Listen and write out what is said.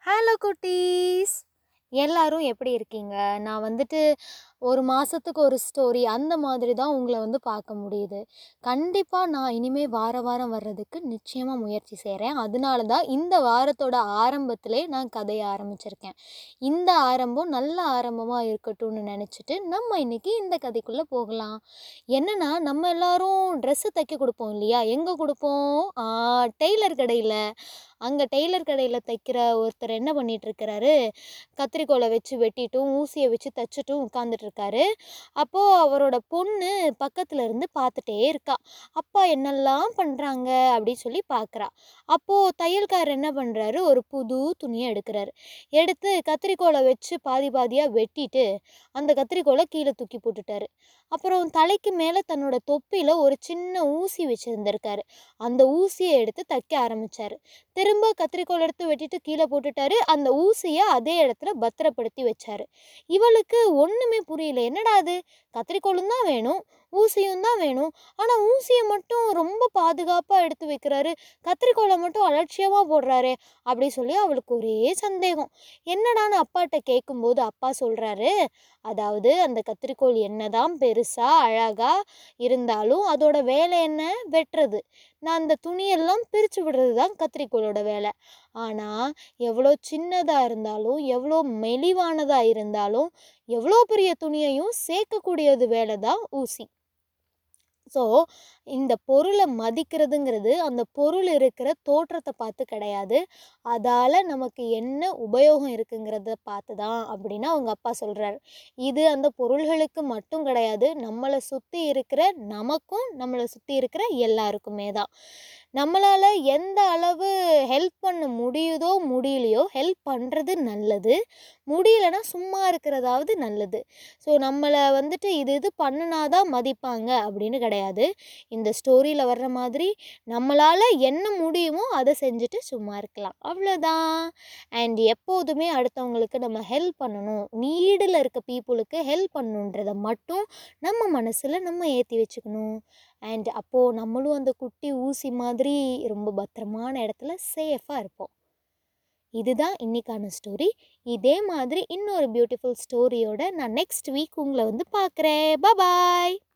hello குட்டீஸ் எல்லாரும் எப்படி இருக்கீங்க நான் வந்துட்டு ஒரு மாதத்துக்கு ஒரு ஸ்டோரி அந்த மாதிரி தான் உங்களை வந்து பார்க்க முடியுது கண்டிப்பாக நான் இனிமேல் வார வாரம் வர்றதுக்கு நிச்சயமாக முயற்சி செய்கிறேன் அதனால தான் இந்த வாரத்தோட ஆரம்பத்திலே நான் கதையை ஆரம்பிச்சிருக்கேன் இந்த ஆரம்பம் நல்ல ஆரம்பமாக இருக்கட்டும்னு நினச்சிட்டு நம்ம இன்னைக்கு இந்த கதைக்குள்ளே போகலாம் என்னென்னா நம்ம எல்லாரும் ட்ரெஸ்ஸு தைக்க கொடுப்போம் இல்லையா எங்கே கொடுப்போம் டெய்லர் கடையில் அங்கே டெய்லர் கடையில் தைக்கிற ஒருத்தர் என்ன பண்ணிட்டு இருக்கிறாரு கத்திரிக்கோலை வச்சு வெட்டிட்டும் ஊசியை வச்சு தைச்சிட்டும் உட்காந்துட்டு இருக்காரு அப்போது அவரோட பொண்ணு பக்கத்துல இருந்து பார்த்துட்டே இருக்கா அப்பா என்னெல்லாம் பண்ணுறாங்க அப்படின்னு சொல்லி பார்க்குறா அப்போது தையல்காரர் என்ன பண்ணுறாரு ஒரு புது துணியை எடுக்கிறாரு எடுத்து கத்திரிக்கோலை வச்சு பாதி பாதியாக வெட்டிட்டு அந்த கத்திரிக்கோலை கீழே தூக்கி போட்டுட்டாரு அப்புறம் தலைக்கு மேலே தன்னோட தொப்பியில் ஒரு சின்ன ஊசி வச்சுருந்துருக்காரு அந்த ஊசியை எடுத்து தைக்க ஆரம்பிச்சாரு திரும்ப கத்திரிக்கோல் எடுத்து வெட்டிட்டு கீழே போட்டுட்டாரு அந்த ஊசியை அதே இடத்துல பத்திரப்படுத்தி வச்சாரு இவளுக்கு ஒன்றுமே புரியல என்னடா அது கத்திரிக்கோலும் தான் வேணும் ஊசியும் தான் வேணும் ஆனால் ஊசியை மட்டும் ரொம்ப பாதுகாப்பாக எடுத்து வைக்கிறாரு கத்திரிக்கோலை மட்டும் அலட்சியமாக போடுறாரே அப்படி சொல்லி அவளுக்கு ஒரே சந்தேகம் என்னடான்னு அப்பாட்ட கேட்கும்போது அப்பா சொல்கிறாரு அதாவது அந்த கத்திரிக்கோல் என்னதான் பெருசாக அழகாக இருந்தாலும் அதோட வேலை என்ன வெட்டுறது நான் அந்த துணியெல்லாம் பிரித்து விடுறது தான் கத்திரிக்கோலோட வேலை ஆனால் எவ்வளோ சின்னதாக இருந்தாலும் எவ்வளோ மெலிவானதாக இருந்தாலும் எவ்வளோ பெரிய துணியையும் சேர்க்கக்கூடியது வேலை தான் ஊசி ஸோ இந்த பொருளை மதிக்கிறதுங்கிறது அந்த பொருள் இருக்கிற தோற்றத்தை பார்த்து கிடையாது அதால் நமக்கு என்ன உபயோகம் இருக்குங்கிறத பார்த்து தான் அப்படின்னு அவங்க அப்பா சொல்கிறாரு இது அந்த பொருள்களுக்கு மட்டும் கிடையாது நம்மளை சுற்றி இருக்கிற நமக்கும் நம்மளை சுற்றி இருக்கிற எல்லாருக்குமே தான் நம்மளால் எந்த அளவு ஹெல்ப் பண்ண முடியுதோ முடியலையோ ஹெல்ப் பண்ணுறது நல்லது முடியலன்னா சும்மா இருக்கிறதாவது நல்லது ஸோ நம்மளை வந்துட்டு இது இது பண்ணினாதான் மதிப்பாங்க அப்படின்னு கிடையாது இந்த ஸ்டோரியில் வர்ற மாதிரி நம்மளால் என்ன முடியுமோ அதை செஞ்சுட்டு சும்மா இருக்கலாம் அவ்வளோதான் அண்ட் எப்போதுமே அடுத்தவங்களுக்கு நம்ம ஹெல்ப் பண்ணணும் நீடில் இருக்க பீப்புளுக்கு ஹெல்ப் பண்ணணுன்றதை மட்டும் நம்ம மனசில் நம்ம ஏற்றி வச்சுக்கணும் அண்ட் அப்போது நம்மளும் அந்த குட்டி ஊசி மாதிரி ரொம்ப பத்திரமான இடத்துல சேஃபாக இருப்போம் இதுதான் இன்னைக்கான ஸ்டோரி இதே மாதிரி இன்னொரு பியூட்டிஃபுல் ஸ்டோரியோட நான் நெக்ஸ்ட் வீக் உங்களை வந்து பார்க்குறேன் பாய்